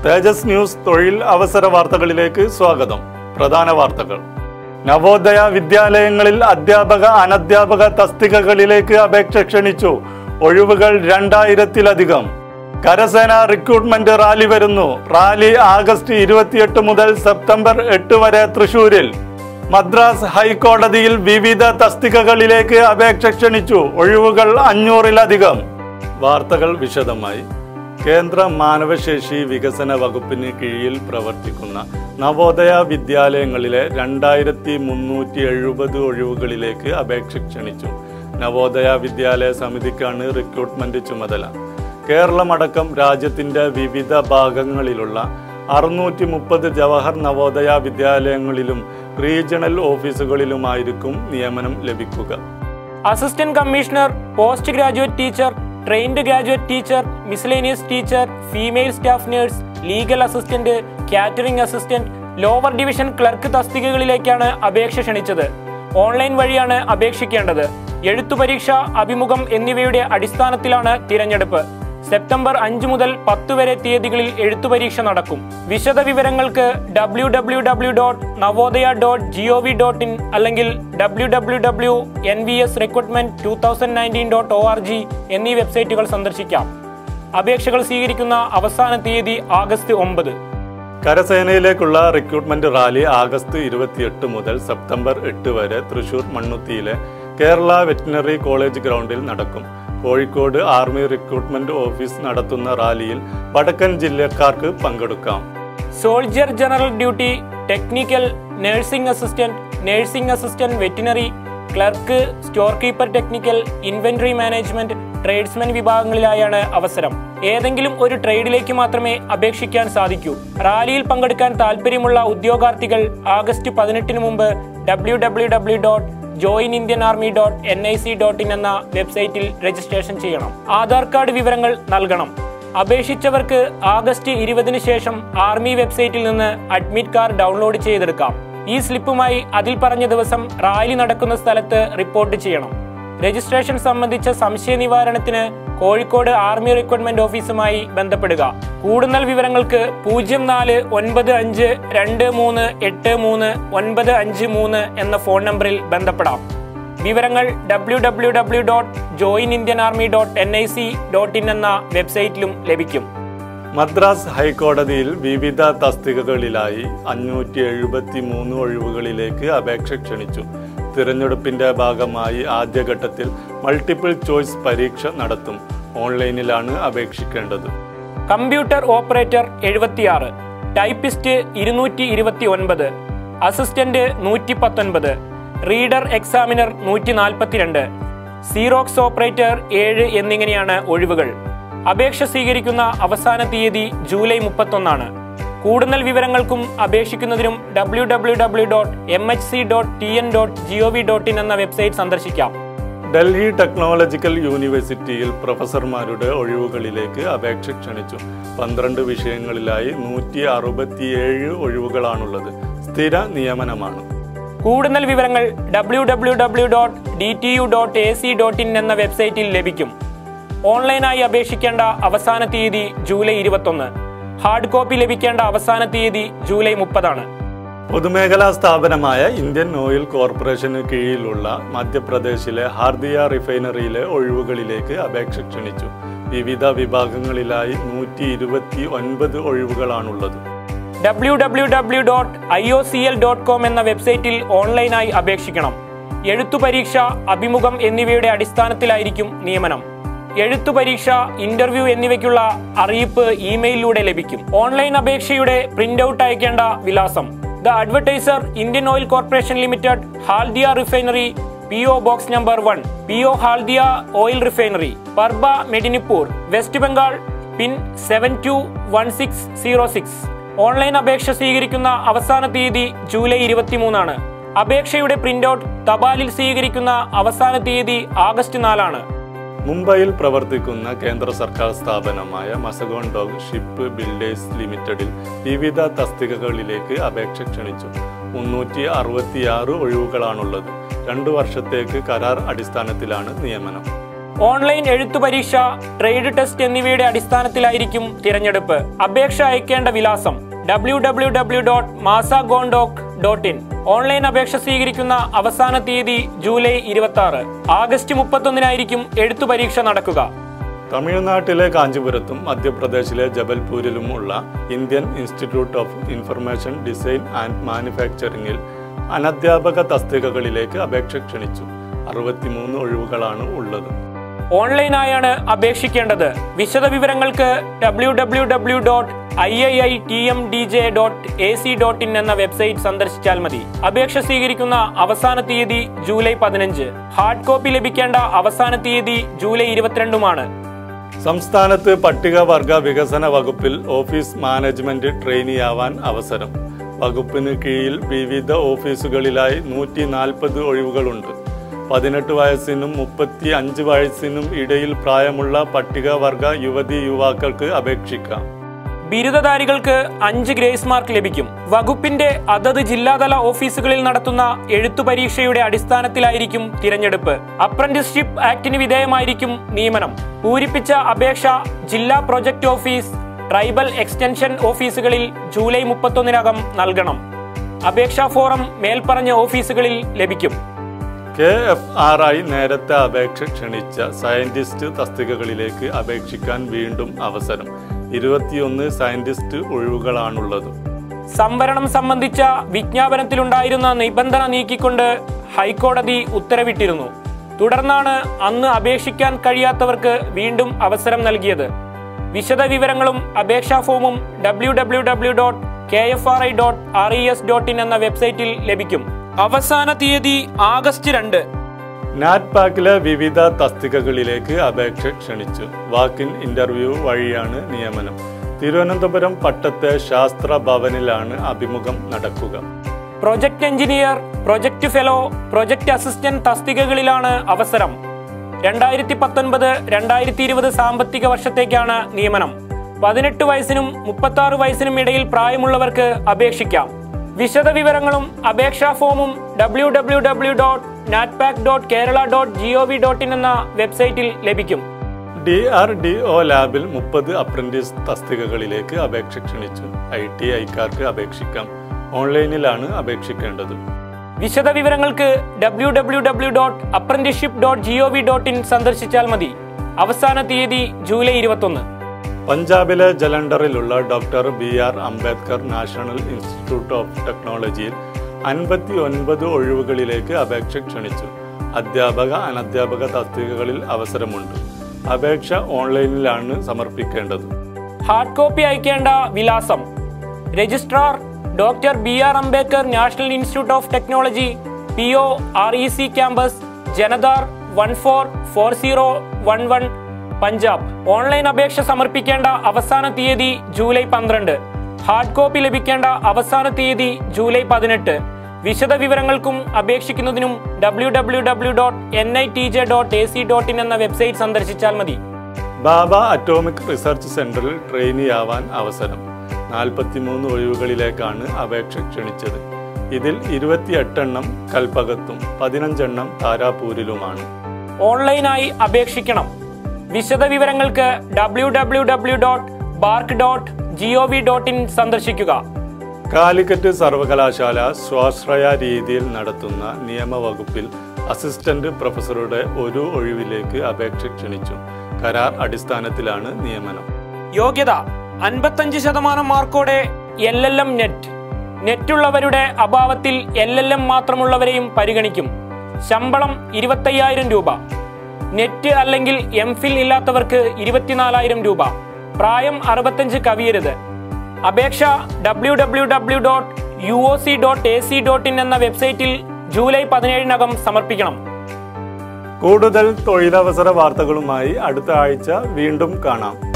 തേജസ് news തൊഴിൽ അവസര വാർത്തകളിലേക്ക് സ്വാഗതം പ്രധാന വാർത്തകൾ നവോദയ വിദ്യാലയങ്ങളിൽ അധ്യാപക അനധ്യാപക തസ്തികകളിലേക്ക് അപേക്ഷ ക്ഷണിച്ചു ഒഴിവുകൾ രണ്ടായിരത്തിലധികം കരസേന റിക്രൂട്ട്മെന്റ് റാലി വരുന്നു റാലി ആഗസ്റ്റ് ഇരുപത്തിയെട്ട് മുതൽ സെപ്റ്റംബർ എട്ട് വരെ തൃശൂരിൽ മദ്രാസ് ഹൈക്കോടതിയിൽ വിവിധ തസ്തികകളിലേക്ക് അപേക്ഷ ക്ഷണിച്ചു ഒഴിവുകൾ അഞ്ഞൂറിലധികം വാർത്തകൾ വിശദമായി കേന്ദ്ര മാനവശേഷി വികസന വകുപ്പിന് കീഴിൽ പ്രവർത്തിക്കുന്ന നവോദയ വിദ്യാലയങ്ങളിലെ രണ്ടായിരത്തി മുന്നൂറ്റി എഴുപത് ഒഴിവുകളിലേക്ക് അപേക്ഷ ക്ഷണിച്ചു നവോദയ വിദ്യാലയ സമിതിക്കാണ് റിക്രൂട്ട്മെന്റ് ചുമതല കേരളമടക്കം രാജ്യത്തിന്റെ വിവിധ ഭാഗങ്ങളിലുള്ള അറുന്നൂറ്റി മുപ്പത് ജവഹർ നവോദയ വിദ്യാലയങ്ങളിലും റീജിയണൽ ഓഫീസുകളിലുമായിരിക്കും നിയമനം ലഭിക്കുക assistant commissioner post graduate teacher trained graduate teacher miscellaneous teacher female staff nurse legal assistant catering assistant lower division clerk തസ്തികകളിലേക്കാണ് അപേക്ഷ ക്ഷണിച്ചത് ഓൺലൈൻ വഴിയാണ് അപേക്ഷിക്കേണ്ടത് എഴുത്തു പരീക്ഷ അഭിമുഖം എന്നിവയുടെ അടിസ്ഥാനത്തിലാണ് തിരഞ്ഞെടുപ്പ് സെപ്റ്റംബർ അഞ്ച് മുതൽ പത്ത് വരെ തീയതികളിൽ എഴുത്തു പരീക്ഷ നടക്കും വിശദ വിവരങ്ങൾക്ക് W W W dot Navodaya dot G O V dot in അല്ലെങ്കിൽ W W W N V S recruitment two thousand nineteen dot O R G എന്നീ വെബ്സൈറ്റുകൾ സന്ദർശിക്കാം അപേക്ഷകൾ സ്വീകരിക്കുന്ന അവസാന തീയതി ആഗസ്റ്റ് ഒമ്പത് കരസേനയിലേക്കുള്ള റിക്രൂട്ട്മെന്റ് റാലി ആഗസ്റ്റ് ഇരുപത്തിയെട്ട് മുതൽ സെപ്റ്റംബർ എട്ട് വരെ തൃശൂർ മണ്ണുത്തിയിലെ കേരള വെറ്റിനറി കോളേജ് ഗ്രൗണ്ടിൽ നടക്കും കോഴിക്കോട് ആർമി റിക്രൂട്ട്മെന്റ് ഓഫീസ് നടത്തുന്ന റാലിയിൽ വടക്കൻ ജില്ലക്കാർക്ക് പങ്കെടുക്കാം soldier general duty technical nursing assistant nursing assistant veterinary clerk store keeper technical inventory management tradesmen വിഭാഗങ്ങളിലായാണ് അവസരം ഏതെങ്കിലും ഒരു ട്രേഡിലേക്ക് മാത്രമേ അപേക്ഷിക്കാൻ സാധിക്കൂ റാലിയിൽ പങ്കെടുക്കാൻ താൽപ്പര്യമുള്ള ഉദ്യോഗാർത്ഥികൾ ആഗസ്റ്റ് പതിനെട്ടിന് മുമ്പ് W W W dot join Indian army dot N I C dot in എന്ന വെബ്സൈറ്റിൽ രജിസ്ട്രേഷൻ ചെയ്യണം ആധാർ കാർഡ് വിവരങ്ങൾ നൽകണം അപേക്ഷിച്ചവർക്ക് ആഗസ്റ്റ് ഇരുപതിന് ശേഷം ആർമി വെബ്സൈറ്റിൽ നിന്ന് അഡ്മിറ്റ് കാർഡ് ഡൗൺലോഡ് ചെയ്തെടുക്കാം ഈ സ്ലിപ്പുമായി അതിൽ പറഞ്ഞ ദിവസം റാലി നടക്കുന്ന സ്ഥലത്ത് റിപ്പോർട്ട് ചെയ്യണം രജിസ്ട്രേഷൻ സംബന്ധിച്ച സംശയ നിവാരണത്തിന് കോഴിക്കോട് ആർമി റിക്രൂട്ട്മെന്റ് ഓഫീസുമായി ബന്ധപ്പെടുക കൂടുതൽ വിവരങ്ങൾക്ക് പൂജ്യം നാല് ഒൻപത് അഞ്ച് രണ്ട് മൂന്ന് എട്ട് മൂന്ന് ഒൻപത് അഞ്ച് മൂന്ന് എന്ന ഫോൺ നമ്പറിൽ ബന്ധപ്പെടാം വിവരങ്ങൾ W W W dot join Indian army dot N I C dot in എന്ന വെബ്സൈറ്റിലും ലഭിക്കും മദ്രാസ് ഹൈക്കോടതിയിൽ വിവിധ തസ്തികകളിലായി അഞ്ഞൂറ്റി എഴുപത്തി മൂന്ന് ഒഴിവുകളിലേക്ക് അപേക്ഷ ക്ഷണിച്ചു തിരഞ്ഞെടുപ്പിന്റെ ഭാഗമായി ആദ്യഘട്ടത്തിൽ മൾട്ടിപ്പിൾ ചോയ്സ് പരീക്ഷ നടത്തും ഓൺലൈനിലാണ് അപേക്ഷിക്കേണ്ടത് കമ്പ്യൂട്ടർ ഓപ്പറേറ്റർ എഴുപത്തിയാറ് ടൈപ്പിസ്റ്റ് ഇരുന്നൂറ്റി ഇരുപത്തി ഒൻപത് അസിസ്റ്റന്റ് നൂറ്റി പത്തൊൻപത് റീഡർ എക്സാമിനർ നൂറ്റി നാൽപ്പത്തിരണ്ട് സീറോക്സ് ഓപ്പറേറ്റർ ഏഴ് എന്നിങ്ങനെയാണ് ഒഴിവുകൾ അപേക്ഷ സ്വീകരിക്കുന്ന അവസാന തീയതി ജൂലൈ മുപ്പത്തൊന്നാണ് കൂടുതൽ വിവരങ്ങൾക്കും അപേക്ഷിക്കുന്നതിനും W W W dot M H C dot T N dot G O V dot in എന്ന വെബ്സൈറ്റ് സന്ദർശിക്കാം ഡൽഹി ടെക്നോളജിക്കൽ യൂണിവേഴ്സിറ്റിയിൽ പ്രൊഫസർമാരുടെ ഒഴിവുകളിലേക്ക് അപേക്ഷ ക്ഷണിച്ചു പന്ത്രണ്ട് വിഷയങ്ങളിലായി നൂറ്റി അറുപത്തിയേഴ് ഒഴിവുകളാണുള്ളത് സ്ഥിര നിയമനമാണ് കൂടുതൽ വിവരങ്ങൾ W W W dot D T U dot A C dot in എന്ന വെബ്സൈറ്റിൽ ലഭിക്കും ഓൺലൈനായി അപേക്ഷിക്കേണ്ട അവസാന തീയതി ജൂലൈ ഇരുപത്തൊന്ന് ഹാർഡ് കോപ്പി ലഭിക്കേണ്ട അവസാന തീയതി ജൂലൈ മുപ്പതാണ് പൊതുമേഖലാ സ്ഥാപനമായ ഇന്ത്യൻ ഓയിൽ കോർപ്പറേഷന് കീഴിലുള്ള മധ്യപ്രദേശിലെ ഹാർദിയ റിഫൈനറിയിലെ ഒഴിവുകളിലേക്ക് അപേക്ഷ ക്ഷണിച്ചു വിവിധ വിഭാഗങ്ങളിലായി നൂറ്റി ഇരുപത്തി ഒൻപത് ഒഴിവുകളാണുള്ളത് W W W dot I O C L dot com എന്ന വെബ്സൈറ്റിൽ ഓൺലൈനായി അപേക്ഷിക്കണം എഴുത്തു പരീക്ഷ അഭിമുഖം എന്നിവയുടെ അടിസ്ഥാനത്തിലായിരിക്കും നിയമനം എഴുത്തു പരീക്ഷ ഇന്റർവ്യൂ എന്നിവയ്ക്കുള്ള അറിയിപ്പ് ഇമെയിലിലൂടെ ലഭിക്കും ഓൺലൈൻ അപേക്ഷയുടെ പ്രിന്റ് ഔട്ട് അയക്കേണ്ട വിലാസം the advertiser Indian oil corporation limited Haldia refinery P O box number one P O Haldia oil refinery Purba Medinipur west Bengal pin seven two one six zero six online അപേക്ഷ സ്വീകരിക്കുന്ന അവസാന തീയതി ജൂലൈ ഇരുപത്തിമൂന്നാണ് അപേക്ഷയുടെ പ്രിന്റ് ഔട്ട് തപാലിൽ സ്വീകരിക്കുന്ന അവസാന തീയതി ആഗസ്റ്റ് നാലാണ് മുംബൈയിൽ പ്രവർത്തിക്കുന്ന കേന്ദ്ര സർക്കാർ സ്ഥാപനമായ മസഗോൺ ഡോഗ് ഷിപ്പ് ബിൽഡേഴ്സ് ലിമിറ്റഡിൽ വിവിധ തസ്തികകളിലേക്ക് അപേക്ഷ ക്ഷണിച്ചു മുന്നൂറ്റി അറുപത്തിയാറ് ഒഴിവുകളാണുള്ളത് രണ്ടു വർഷത്തേക്ക് കരാർ അടിസ്ഥാനത്തിലാണ് നിയമനം ഓൺലൈൻ എഴുത്തു പരീക്ഷ ട്രേഡ് ടെസ്റ്റ് എന്നിവയുടെ അടിസ്ഥാനത്തിലായിരിക്കും തിരഞ്ഞെടുപ്പ് അപേക്ഷ അയക്കേണ്ട വിലാസം W W W dot Mazagondock dot in online അപേക്ഷ സ്വീകരിക്കുന്ന അവസാന തീയതി ജൂലൈ ഇരുപത്തി ആറ് ആഗസ്റ്റ് മുപ്പത്തൊന്നിനായിരിക്കും എഴുത്തു പരീക്ഷ നടക്കുക തമിഴ്നാട്ടിലെ കാഞ്ചീപുരത്തും മധ്യപ്രദേശിലെ ജബൽപൂരിലും ഉള്ള Indian institute of information design and മാനുഫാക്ചറിംഗിൽ അനധ്യാപക തസ്തികകളിലേക്ക് അപേക്ഷ ക്ഷണിച്ചു അറുപത്തിമൂന്ന് ഒഴിവുകളാണ് ഉള്ളത് ഓൺലൈനായാണ് അപേക്ഷിക്കേണ്ടത് വിശദ വിവരങ്ങൾക്ക് W W W dot I I I T M D J dot A C dot in എന്ന വെബ്സൈറ്റ് സന്ദർശിച്ചാൽ മതി അപേക്ഷ സ്വീകരിക്കുന്ന അവസാന തീയതി ജൂലൈ പതിനഞ്ച് ഹാർഡ് കോപ്പി ലഭിക്കേണ്ട അവസാന തീയതി ജൂലൈ ഇരുപത്തിരണ്ടുമാണ് സംസ്ഥാനത്ത് പട്ടികവർഗ വികസന വകുപ്പിൽ ഓഫീസ് മാനേജ്മെന്റ് ട്രെയിനിയാവാൻ അവസരം വകുപ്പിന് കീഴിൽ വിവിധ ഓഫീസുകളിലായി നൂറ്റി നാൽപ്പത് ഒഴിവുകളുണ്ട് പതിനെട്ട് വയസ്സിനും മുപ്പത്തി അഞ്ച് വയസ്സിനും ഇടയിൽ പ്രായമുള്ള പട്ടികവർഗ യുവതി യുവാക്കൾക്ക് അപേക്ഷിക്കാം ബിരുദധാരികൾക്ക് അഞ്ച് ഗ്രേസ് മാർക്ക് ലഭിക്കും വകുപ്പിന്റെ അതത് ജില്ലാതല ഓഫീസുകളിൽ നടത്തുന്ന എഴുത്തു പരീക്ഷയുടെ അടിസ്ഥാനത്തിലായിരിക്കും തിരഞ്ഞെടുപ്പ് അപ്രന്റീസ്ഷിപ്പ് ആക്ടിന് വിധേയമായിരിക്കും നിയമനം പൂരിപ്പിച്ച അപേക്ഷ ജില്ലാ പ്രൊജക്ട് ഓഫീസ് ട്രൈബൽ എക്സ്റ്റൻഷൻ ഓഫീസുകളിൽ ജൂലൈ മുപ്പത്തൊന്നിനകം നൽകണം അപേക്ഷാ ഫോറം മേൽപ്പറഞ്ഞ ഓഫീസുകളിൽ ലഭിക്കും കെ എഫ് ആർ ഐ നേരത്തെ അപേക്ഷ ക്ഷണിച്ച സയന്റിസ്റ്റ് തസ്തികകളിലേക്ക് അപേക്ഷിക്കാൻ വീണ്ടും അവസരം ഇരുപത്തിയൊന്ന് സയന്റിസ്റ്റ് ഒഴിവുകളാണുള്ളത് സംവരണം സംബന്ധിച്ച വിജ്ഞാപനത്തിലുണ്ടായിരുന്ന നിബന്ധന നീക്കിക്കൊണ്ട് ഹൈക്കോടതി ഉത്തരവിട്ടിരുന്നു തുടർന്നാണ് അന്ന് അപേക്ഷിക്കാൻ കഴിയാത്തവർക്ക് വീണ്ടും അവസരം നൽകിയത് വിശദ വിവരങ്ങളും അപേക്ഷാ ഫോമും W W W dot K F R I dot R E S dot in എന്ന വെബ്സൈറ്റിൽ ലഭിക്കും അവസാന തീയതി ആഗസ്റ്റ് രണ്ട് നാറ്റ്പാക്കിലെ വിവിധ തസ്തികകളിലേക്ക് അപേക്ഷ ക്ഷണിച്ചു വാക്കിൻ ഇന്റർവ്യൂ വഴിയാണ് നിയമനം തിരുവനന്തപുരം പട്ടത്തെ ശാസ്ത്ര ഭവനിലാണ് അഭിമുഖം നടക്കുക project engineer project fellow project assistant തസ്തികകളിലാണ് അവസരം രണ്ടായിരത്തി പത്തൊൻപത് രണ്ടായിരത്തി ഇരുപത് സാമ്പത്തിക വർഷത്തേക്കാണ് നിയമനം പതിനെട്ട് വയസ്സിനും മുപ്പത്തി ആറ് വയസ്സിനും ഇടയിൽ പ്രായമുള്ളവർക്ക് അപേക്ഷിക്കാം വിശദ വിവരങ്ങളും അപേക്ഷാ ഫോമും W W W dot Natpac dot Kerala dot G O V dot in എന്ന വെബ്സൈറ്റിൽ ലഭിക്കും ഡി ആർ ഡി ഒ ലാബിൽ മുപ്പത് അപ്രന്റീസ് തസ്തികകളിലേക്ക് അപേക്ഷ ക്ഷണിച്ചു ഐ ടി ഐക്കാർക്ക് അപേക്ഷിക്കാം ഓൺലൈനിലാണ് അപേക്ഷിക്കേണ്ടത് വിശദ വിവരങ്ങൾക്ക് W W W dot apprenticeship dot G O V dot in സന്ദർശിച്ചാൽ മതി അവസാന തീയതി ജൂലൈ ഇരുപത്തൊന്ന് പഞ്ചാബിലെ ജലണ്ടറിലുള്ള doctor B R Ambedkar national institute of ടെക്നോളജിയിൽ അൻപത്തി ഒൻപത് ഒഴിവുകളിലേക്ക് അപേക്ഷ ക്ഷണിച്ചു അധ്യാപക അനധ്യാപക തസ്തികകളിൽ അവസരമുണ്ട് അപേക്ഷ ഓൺലൈനിലാണ് സമർപ്പിക്കേണ്ടത് ഹാർഡ് കോപ്പി അയക്കേണ്ട വിലാസം registrar doctor B R Ambedkar national institute of technology P O R E C campus Jalandhar one four four zero one one Punjab online അപേക്ഷ സമർപ്പിക്കേണ്ട അവസാന തീയതി ജൂലൈ പന്ത്രണ്ട് ഹാർഡ് കോപ്പി ലഭിക്കേണ്ട അവസാന തീയതി ജൂലൈ പതിനെട്ട് വിശദ വിവരങ്ങൾക്കും അപേക്ഷിക്കുന്നതിനും W W W dot N I T J dot A C dot in എന്ന വെബ്സൈറ്റ് സന്ദർശിച്ചാൽ മതി ബാബ അറ്റോമിക് റിസർച്ച് സെന്ററിൽ ട്രെയിനിയാവാൻ അവസരം നാൽപ്പത്തിമൂന്ന് ഒഴിവുകളിലേക്കാണ് അപേക്ഷ ക്ഷണിച്ചത് ഇതിൽ ഇരുപത്തിയെട്ടെണ്ണം കൽപ്പകത്തും പതിനഞ്ചെണ്ണം താരാപൂരിലുമാണ് ഓൺലൈനായി അപേക്ഷിക്കണം വിശദ വിവരങ്ങൾക്ക് W W W dot BARC dot G O V dot in സന്ദർശിക്കുക കാലിക്കറ്റ് സർവകലാശാല സ്വാശ്രയ രീതിയിൽ നടത്തുന്ന നിയമവകുപ്പിൽ അസിസ്റ്റന്റ് പ്രൊഫസറുടെ ഒരു ഒഴിവിലേക്ക് അപേക്ഷ ക്ഷണിച്ചു കരാർ അടിസ്ഥാനത്തിലാണ് നിയമനം യോഗ്യത അൻപത്തഞ്ച് ശതമാനം മാർക്കോടെ എൽ എൽ എം നെറ്റ് നെറ്റുള്ളവരുടെ അഭാവത്തിൽ എൽ എൽ എം മാത്രമുള്ളവരെയും പരിഗണിക്കും ശമ്പളം ഇരുപത്തയ്യായിരം രൂപ നെറ്റ് അല്ലെങ്കിൽ എം ഫിൽ ഇല്ലാത്തവർക്ക് ഇരുപത്തിനാലായിരം രൂപ പ്രായം അറുപത്തഞ്ച് കവിയരുത് അപേക്ഷ W W W dot U O C dot A C dot in എന്ന വെബ്സൈറ്റിൽ ജൂലൈ പതിനേഴിനകം സമർപ്പിക്കണം കൂടുതൽ തൊഴിലവസര വാർത്തകളുമായി അടുത്ത ആഴ്ച വീണ്ടും കാണാം